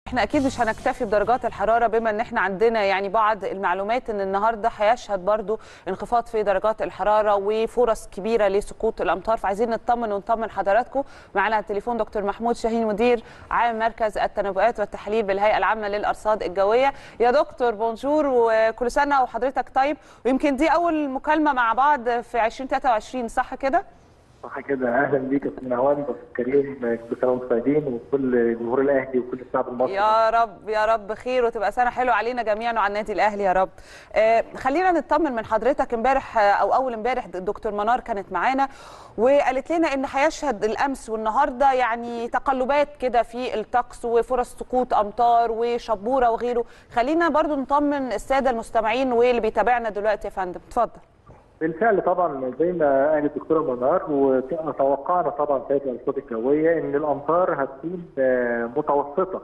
احنا اكيد مش هنكتفي بدرجات الحراره بما ان احنا عندنا يعني بعض المعلومات ان النهارده هيشهد برضو انخفاض في درجات الحراره وفرص كبيره لسقوط الامطار فعايزين نطمن ونطمن حضراتكم معنا على التليفون دكتور محمود شاهين مدير عام مركز التنبؤات والتحليل بالهيئه العامه للارصاد الجويه يا دكتور بونجور وكل سنه وحضرتك طيب ويمكن دي اول مكالمه مع بعض في 2023 صح كده صح كده اهلا بيك يا استاذ نهوان كريم كل سنه وانتم طيبين وكل جمهور الاهلي وكل الشعب المصري يا رب يا رب خير وتبقى سنه حلوه علينا جميعا وعلى النادي الاهلي يا رب آه خلينا نطمن من حضرتك امبارح او اول امبارح الدكتور منار كانت معانا وقالت لنا ان هيشهد الامس والنهارده يعني تقلبات كده في الطقس وفرص سقوط امطار وشبوره وغيره خلينا برضو نطمن الساده المستمعين واللي بيتابعنا دلوقتي يا فندم اتفضل بالفعل طبعا زي ما قالت الدكتوره منار وتوقعنا طبعا في الارصاد الجويه ان الامطار هتكون متوسطه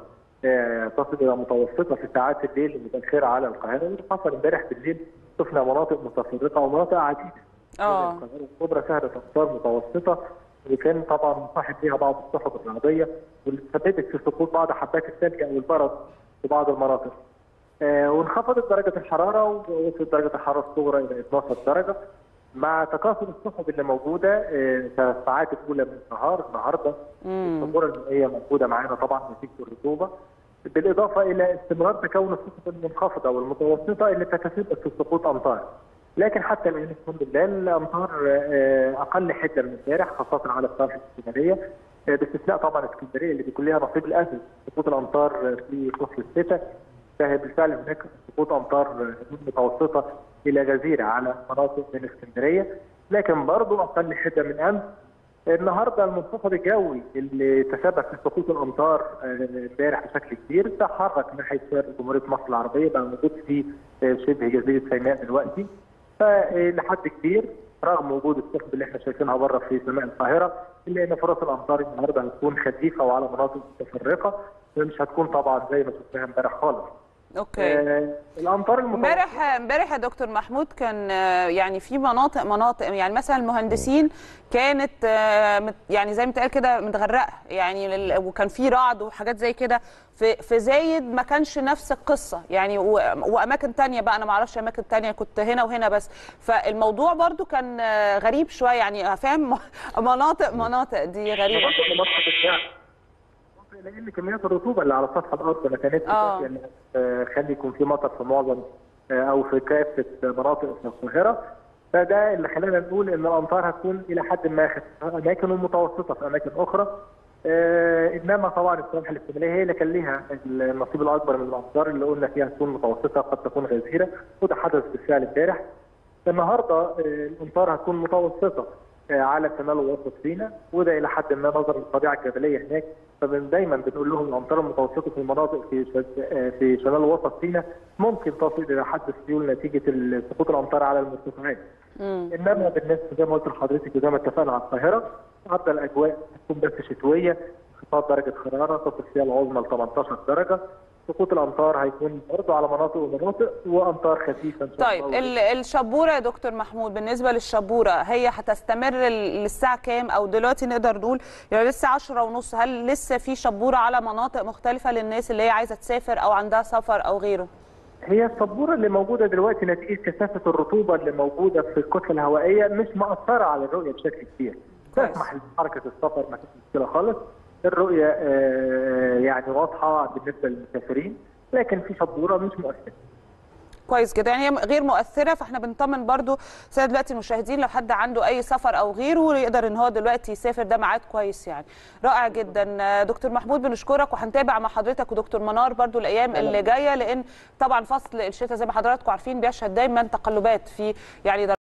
تصل الى متوسطه في ساعات الليل المتاخره على القاهره واللي حصل امبارح بالليل شفنا مناطق متفرقه ومناطق عديده. اه القاهره الكبرى شهدت امطار متوسطه وكان طبعا مصاحب فيها بعض السحب الرعديه واللي تسببت في سقوط بعض حبات الثلج او البرد في بعض المناطق. آه وانخفضت درجة الحرارة ووصلت درجة الحرارة الصغرى إلى 12 درجة مع تكاثر السحب اللي موجودة آه في الساعات الأولى من النهار النهاردة الصخور المائية موجودة معانا طبعا نتيجة الرطوبة بالإضافة إلى استمرار تكون السحب المنخفضة والمتوسطة اللي تتسبب في سقوط أمطار لكن حتى الآن الحمد لله الأمطار آه أقل حدة من امبارح خاصة على الساحل الشمالية باستثناء طبعا اسكندرية اللي بيكون لها نصيب الأسد سقوط الأمطار في فصل الشتاء فهي بالفعل هناك سقوط امطار متوسطه الى جزيره على مناطق من اسكندريه لكن برضه اقل حده من امس النهارده المنخفض الجوي اللي تسبب في سقوط الامطار امبارح بشكل كبير تحرك ناحيه شرق جمهوريه مصر العربيه بقى موجود في شبه جزيره سيناء دلوقتي فلحد كبير رغم وجود السحب اللي احنا شايفينها بره في سماء القاهره الا ان فرص الامطار النهارده هتكون خفيفه وعلى مناطق متفرقه مش هتكون طبعا زي ما شفناها امبارح خالص. اوكي آه الامطار امبارح امبارح يا دكتور محمود كان يعني في مناطق مناطق يعني مثلا المهندسين كانت يعني زي ما اتقال كده متغرقه يعني وكان في رعد وحاجات زي كده في في زايد ما كانش نفس القصه يعني واماكن تانية بقى انا ما اعرفش اماكن تانية كنت هنا وهنا بس فالموضوع برضو كان غريب شويه يعني فاهم مناطق مناطق دي غريبه لان كميات الرطوبه اللي على سطح الارض ما كانتش يعني خلي يكون في مطر في معظم او في كافه مناطق في القاهره فده اللي خلانا نقول ان الامطار هتكون الى حد ما في اماكن متوسطه في اماكن اخرى آه انما طبعا السواحل الشماليه هي اللي كان ليها النصيب الاكبر من الامطار اللي قلنا فيها تكون متوسطه قد تكون غزيره وده حدث بالفعل امبارح النهارده آه الامطار هتكون متوسطه على شمال ووسط سيناء وده الى حد ما نظرا للطبيعه الجبليه هناك فدايما بنقول لهم الامطار المتوسطه في المناطق في في شمال ووسط سيناء ممكن تصل الى حد السيول نتيجه سقوط الامطار على المرتفعات. انما بالنسبه زي ما قلت لحضرتك وزي ما اتفقنا على القاهره عدى الاجواء هتكون بس شتويه انخفاض درجه حراره تصل فيها العظمى ل 18 درجه سقوط الامطار هيكون برضه على مناطق ومناطق وامطار خفيفه ان شاء طيب الله. الشبوره يا دكتور محمود بالنسبه للشبوره هي هتستمر للساعه كام او دلوقتي نقدر نقول يعني لسه 10 ونص هل لسه في شبوره على مناطق مختلفه للناس اللي هي عايزه تسافر او عندها سفر او غيره؟ هي الشبوره اللي موجوده دلوقتي نتيجه كثافه الرطوبه اللي موجوده في الكتله الهوائيه مش مأثره على الرؤيه بشكل كبير. تسمح لحركه السفر ما فيش مشكله خالص. الرؤيه يعني واضحه بالنسبه للمسافرين لكن في شبوره مش مؤثره كويس جدا يعني هي غير مؤثره فاحنا بنطمن برضو سيد دلوقتي المشاهدين لو حد عنده اي سفر او غيره يقدر ان هو دلوقتي يسافر ده ميعاد كويس يعني رائع جدا دكتور محمود بنشكرك وهنتابع مع حضرتك ودكتور منار برضو الايام اللي جايه لان طبعا فصل الشتاء زي ما حضراتكم عارفين بيشهد دايما تقلبات في يعني